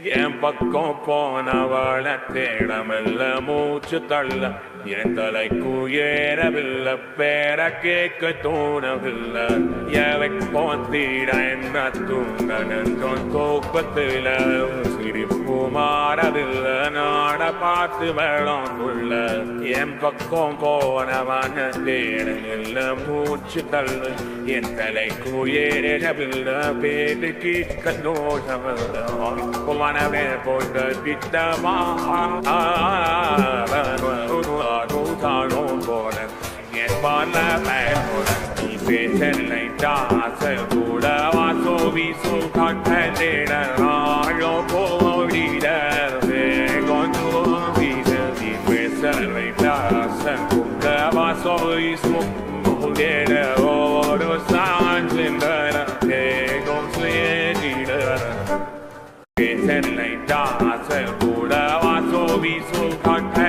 என் பக்கம் போனவள தேடமில்ல மூச்சு தள்ள என் தலைக்கு ஏறவில்லை பேர கேட்க தோணவில்லை எவை போந்தீட என்ன தூங்க நெஞ்சம் தோப்பத்தில் சிரிப்பு மாறவில்லை நாட பார்த்து வெள்ளம் கொள்ள என் பக்கம் போனவன தேடமில்ல மூச்சு தள்ள என் தலைக்கு ஏறவில்லை பேரு கேட்க தோணவில்லை போனவே போட்டு திட்டமா போன என் பால போன சென்னை தாச கூட வாசோ வீசோ கண்டிட ஆழோ போடிட கொண்டு வீச சென்னை தாச கூட வாசோ வீசோ முகேட ஓடு சாஞ்சின்ற கேகும் சுயடிட சென்னை தாச கூட வாசோ வீசோ கண்ட